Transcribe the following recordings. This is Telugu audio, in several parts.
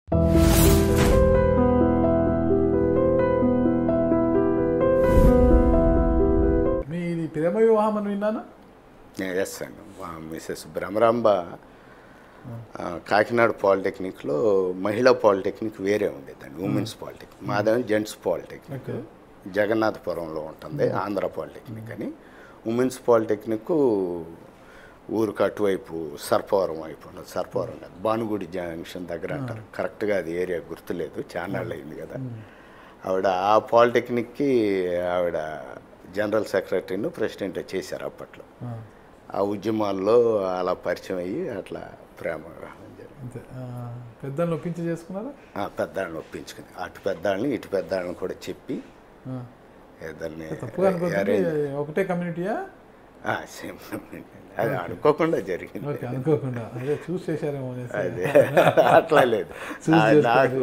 మీది ప్రేమ వివాహం అని విన్నాను ఎస్ అండి మా మిసెస్ భ్రమరాంబ ఆ, కాకినాడ పాలిటెక్నిక్లో మహిళా పాలిటెక్నిక్ వేరే ఉండేదండి ఉమెన్స్ పాలిటెక్నిక్ మాదేమో జెంట్స్ పాలిటెక్నిక్ ఓకే జగన్నాథపురంలో ఉంటుంది ఆంధ్ర పాలిటెక్నిక్ అని ఉమెన్స్ పాలిటెక్నిక్ ఊరికి అటువైపు సర్పవరం వైపు ఉన్నది సర్పవరం కాదు భానుగుడి జంక్షన్ దగ్గర అంటారు కరెక్ట్గా అది ఏరియా గుర్తులేదు చానాళ్ళు అయింది కదా ఆవిడ ఆ పాలిటెక్నిక్కి ఆవిడ జనరల్ సెక్రటరీను ప్రెసిడెంట్ చేశారు అప్పట్లో ఆ, ఆ ఉద్యమాల్లో అలా పరిచయం అయ్యి అట్లా ప్రేమ వివాహం జరిగింది అంతే ఆ, పెద్దల్ని ఒప్పించి చేసుకున్నారా ఆ పెద్దాళ్ళని ఒప్పించుకుని అటు పెద్దాళ్ళని ఇటు పెద్దాళ్ళని కూడా చెప్పి ఆ, ఇద్దరిని తప్పుగా అనుకోకండి arrange- ఒకటే కమ్యూనిటీయా ఆ, same అది అనుకోకుండా జరిగింది ఓకే అనుకోకుండా అదే చూస్ చేశారేమో అనేసి. అదే అట్లా లేదు ఆ, నాకు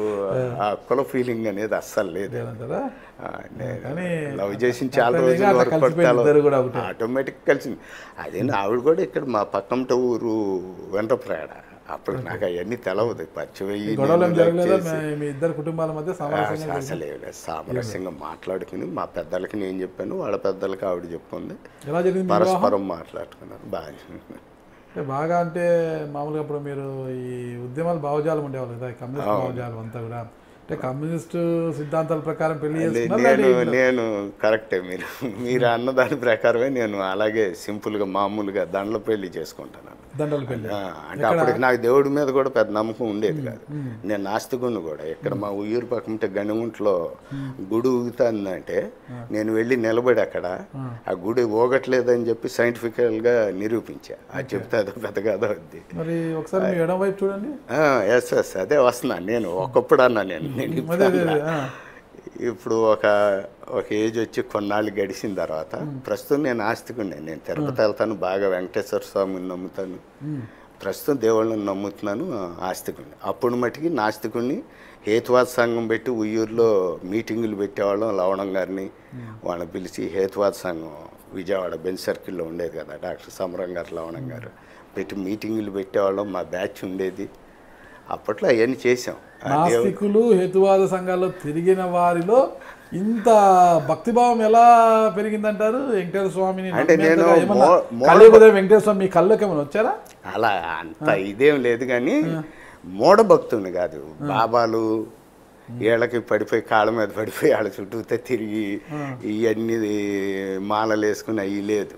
ఆ కుల ఫీలింగ్ అనేది అస్సలు లేదు అంటారా ఆ, నేను కానీ లవ్ చేసిన చాలా అట్లా రోజుల అట్లా వరకు కలిసిపోయారు ఇద్దరు కూడా ఒకటే. ఆటోమేటిక్ కలిసింది అదే ఆవిడ కూడా ఇక్కడ మా పక్కంట ఊరు వెంటప్రాడ అప్పుడు నాకు అవన్నీ తెలవదు పరిచయం అయ్యి గొడవలు ఏం నేను love జరగలేదా చేసి- మీ- మీ ఇద్దరు కుటుంబాల మధ్య సామరస్యంగా అసలు ఏం లేదు. సామరస్యంగా మాట్లాడుకుని మా పెద్దలకి నేను చెప్పాను వాళ్ళ పెద్దలకి ఆవిడ చెప్పుకుంది ఎలా జరిగింది మీ వివాహం పరస్పరం మాట్లాడుకున్నారు బాగా అంటే బాగా అంటే మామూలుగా ఇప్పుడు మీరు ఈ ఉద్యమాలు భావజాలం ఉండేవాళ్ళు కదా ఈ కమ్యూనిస్ట్ భావజాలం అంతా కూడా అంటే కమ్యూనిస్ట్ సిద్ధాంతాల ప్రకారం పెళ్లి చేసుకున్నారా నేను లేదా? నేను కరెక్టే మీరు మీరు అన్న దాని ప్రకారమే నేను అలాగే సింపుల్గా మామూలుగా దండల పెళ్లి చేసుకుంటాను దండలు పెళ్లి ఆ, అంటే అప్పటికి నాకు దేవుడి మీద కూడా పెద్ద నమ్మకం ఉండేది కాదు నేను నాస్తికుని కూడా ఇక్కడ మా ఉయ్యూరు పక్కన గణగుంట్లో గుడి ఊగుతుందంటే నేను వెళ్ళి నిలబడి అక్కడ ఆ గుడి ఊగట్లేదని చెప్పి సైంటిఫికల్గా నిరూపించా అది చెప్తే అదో పెద్ద కాదో అది మరి ఒకసారి మీ ఎడం వైపు చూడండి ఎస్ ఎస్ అదే వస్తున్నాను నేను ఒకప్పుడు అన్నా నేను నేను ఇప్పుడు అదే అదే అన్నా. ఆ. ఇప్పుడు ఒక ఒక ఏజ్ వచ్చి కొన్నాళ్ళు గడిచిన తర్వాత ప్రస్తుతం నేను ఆస్తికుని నేను తిరుపతి వెళ్తాను బాగా వెంకటేశ్వర స్వామిని నమ్ముతాను ప్రస్తుతం దేవుళ్ళని నమ్ముతున్నాను ఆస్తికుని అప్పుడు మటుకి నాస్తికుని హేతువాద సంఘం పెట్టి ఉయ్యూరులో మీటింగులు పెట్టేవాళ్ళం లవణం గారిని వాళ్ళని పిలిచి హేతువాద సంఘం విజయవాడ బెంచ్ సర్కిల్లో ఉండేది కదా డాక్టర్ సమరం గారు లవణం గారు పెట్టి మీటింగులు పెట్టేవాళ్ళం మా బ్యాచ్ ఉండేది అప్పట్లో అవన్నీ చేసాం ఆ దేవు- నాస్తికులు హేతువాద సంఘాల్లో తిరిగిన వారిలో ఇంత భక్తిభావం ఎలా పెరిగిందంటారు వెంకటేశ్వర స్వామిని అంటే నమ్మేంతగా నేను ఏమన్నా మో- మో- కలియుగ వెంకటేశ్వర స్వామి మీ కళ్ళకి ఏమైనా వచ్చారా అలా అంత ఇదేం లేదు కానీ మూఢభక్తుని కాదు బాబాలు వీళ్ళకి పడిపోయి కాళ్ళ మీద పడిపోయి వాళ్ళ చుట్టూతో తిరిగి ఇవన్నీ మాలలు వేసుకుని అవి లేదు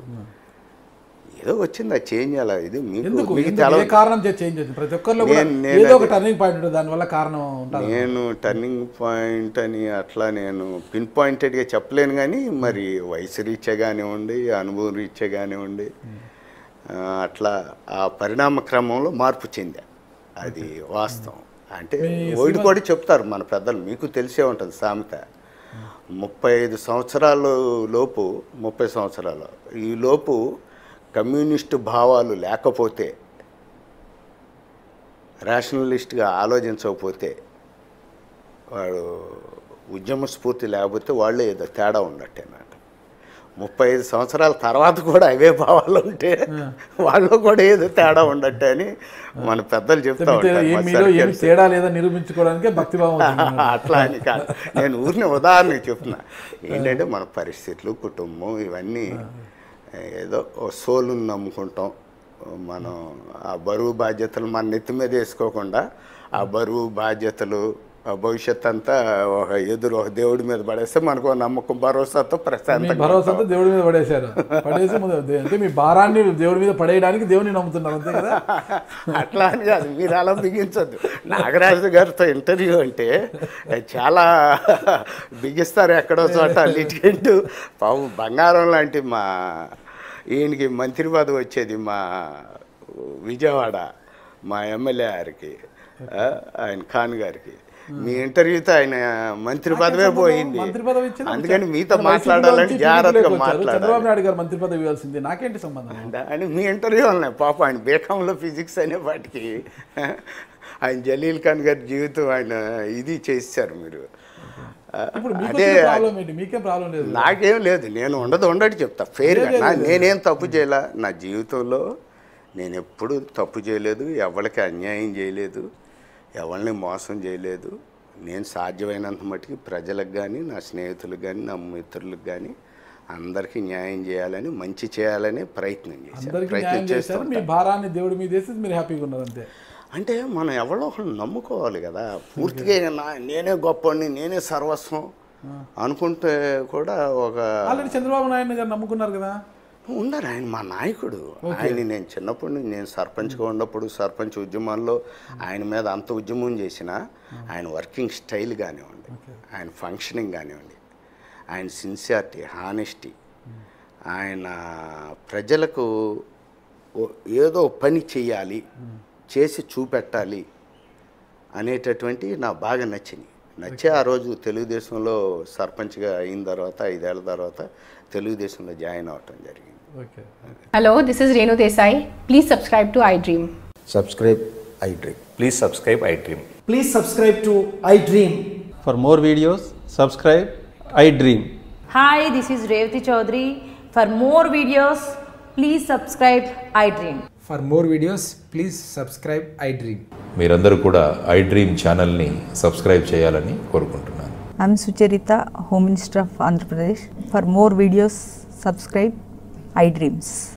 ఏదో వచ్చింది అది చేంజ్ అలా ఇది మీకు ఎందుకు మీకు ఎందుకు? ఏ తెలవదు. కారణం చేంజ్ అవుతుంది ప్రతి ఒక్కరిలో కూడా నేను- నేను ఏదో ఒక అది- టర్నింగ్ పాయింట్ ఉంటుంది దానివల్ల కారణం ఉంటుంది నేను టర్నింగ్ పాయింట్ అని అట్లా నేను పిన్ పాయింటెడ్గా చెప్పలేను కానీ మరి వయసు రీత్యా కానివ్వండి అనుభవం రీత్యా కానివ్వండి ఆ, అట్లా ఆ పరిణామ క్రమంలో మార్పు చెందా అది వాస్తవం అంటే ఓడి కూడా చెప్తారు మన పెద్దలు మీకు తెలిసే ఉంటుంది సామెత ముప్పై ఐదు సంవత్సరాల లోపు ముప్పై సంవత్సరాలు ఈ లోపు కమ్యూనిస్టు భావాలు లేకపోతే రేషనలిస్ట్గా ఆలోచించకపోతే వాడు ఉద్యమ స్ఫూర్తి లేకపోతే వాళ్ళే ఏదో తేడా ఉన్నట్టే నాకు ముప్పై ఐదు సంవత్సరాల తర్వాత కూడా అవే భావాలు ఉంటే వాళ్ళు కూడా ఏదో తేడా ఉండట్టే అని మన పెద్దలు చెప్తా మీతో ఉంటారు ఏం మా మీలో ఏం circles. తేడా లేదా నిరూపించుకోవడానికే భక్తిభావం వచ్చింది అట్లా అని కాదు నేను ఊరిని ఉదాహరణకి చెప్తున్నా ఏంటంటే మన పరిస్థితులు కుటుంబం ఇవన్నీ ఏదో ఓ సోలుని నమ్ముకుంటాం మనం ఆ బరువు బాధ్యతలు మన నెత్తి మీద వేసుకోకుండా ఆ బరువు బాధ్యతలు ఆ భవిష్యత్ అంతా ఒక ఎదురు ఒక దేవుడి మీద పడేస్తే మనకు ఓ నమ్మకం భరోసాతో మీ ప్రశాంతంగా భరోసా అంతా దేవుడి మీద పడేశారు పడేసి ముందు దే- అంటే మీ భారాన్ని దేవుడి మీద పడేయడానికి దేవుని నమ్ముతున్నారు అంతే కదా అట్లా అని కాదు మీరు అలా బిగించద్దు నాగరాజు గారితో ఇంటర్వ్యూ అంటే చాలా బిగిస్తారు ఎక్కడో చోట లిటికెంట్ పావు బంగారం లాంటి మా ఈయనకి మంత్రి పదవి వచ్చేది మా విజయవాడ మా ఎమ్మెల్యే గారికి ఆ, ఆయన ఖాన్ గారికి మీ ఇంటర్వ్యూతో ఆయన మంత్రి పదవే పోయింది మంత్రి పదవి ఇచ్చిన అందుకని మీతో వైసీపీలో మాట్లాడాలంటే నుంచి జాగ్రత్తగా టీడీపీలోకి వచ్చారు. మాట్లాడాలి చంద్రబాబు నాయుడు గారు మంత్రి పదవి ఇవ్వాల్సింది నాకేంటి సంబంధం అని మీ ఇంటర్వ్యూ ఉన్నాయి పాప ఆయన బీకాంలో ఫిజిక్స్ అనే వాటికి ఆయన జలీల్ ఖాన్ గారి జీవితం ఆయన ఇది చేశారు మీరు ఇప్పుడు మీకు అదే వచ్చిన ప్రాబ్లం ఏంటి మీకేం ప్రాబ్లం లేదు నాకేం లేదు నేను ఉండదు ఉండటి చెప్తా ఫెయిర్గా నా నేనేం తప్పు చేయలే నా జీవితంలో నేను ఎప్పుడు తప్పు చేయలేదు ఎవరికి అన్యాయం చేయలేదు ఎవరిని మోసం చేయలేదు నేను సాధ్యమైనంత మట్టుకు ప్రజలకు కానీ నా స్నేహితులకు కానీ నా మిత్రులకు కానీ అందరికీ న్యాయం చేయాలని మంచి చేయాలని ప్రయత్నం చేశాను అందరికీ ప్రయత్నం న్యాయం చేస్తూ చేశారు మీ భారాన్ని దేవుడి మీద వేసి మీరు హ్యాపీగా ఉన్నారు అంతే అంటే మనం ఎవరో ఒకరు నమ్ముకోవాలి కదా పూర్తిగా ఇక నా నేనే గొప్పని నేనే సర్వస్వం అనుకుంటే కూడా ఒక ఆల్రెడీ చంద్రబాబు నాయుడు గారు నమ్ముకున్నారు కదా ఉన్నారు ఆయన మా నాయకుడు ఆయన నేను చిన్నప్పటి నుంచి నేను సర్పంచ్గా ఉన్నప్పుడు సర్పంచ్ ఉద్యమాల్లో ఆయన మీద అంత ఉద్యమం చేసిన ఆయన వర్కింగ్ స్టైల్ కానివ్వండి ఆయన ఫంక్షనింగ్ కానివ్వండి ఆయన సిన్సియారిటీ హానెస్టీ ఆయన ప్రజలకు ఓ- ఏదో పని చేయాలి చేసి చూపెట్టాలి అనేటటువంటి నాకు బాగా నచ్చింది నచ్చే ఆ రోజు తెలుగుదేశంలో సర్పంచ్గా అయిన తర్వాత ఐదేళ్ల తర్వాత తెలుగుదేశంలో జాయిన్ అవ్వటం జరిగింది okay Hello, this is Renu Desai. Please subscribe to iDream. subscribe iDream. Please subscribe iDream. Please subscribe to iDream. For more videos, subscribe I Dream. Hi, this is Revati Chaudhary. For more videos, please subscribe iDream. For more videos, please subscribe iDream. మీరందరూ కూడా iDream ఛానల్ని సబ్స్క్రైబ్ చేయాలని కోరుకుంటున్నాను I'm Sucharita, Home Minister of Andhra Pradesh. For more videos, subscribe iDreams.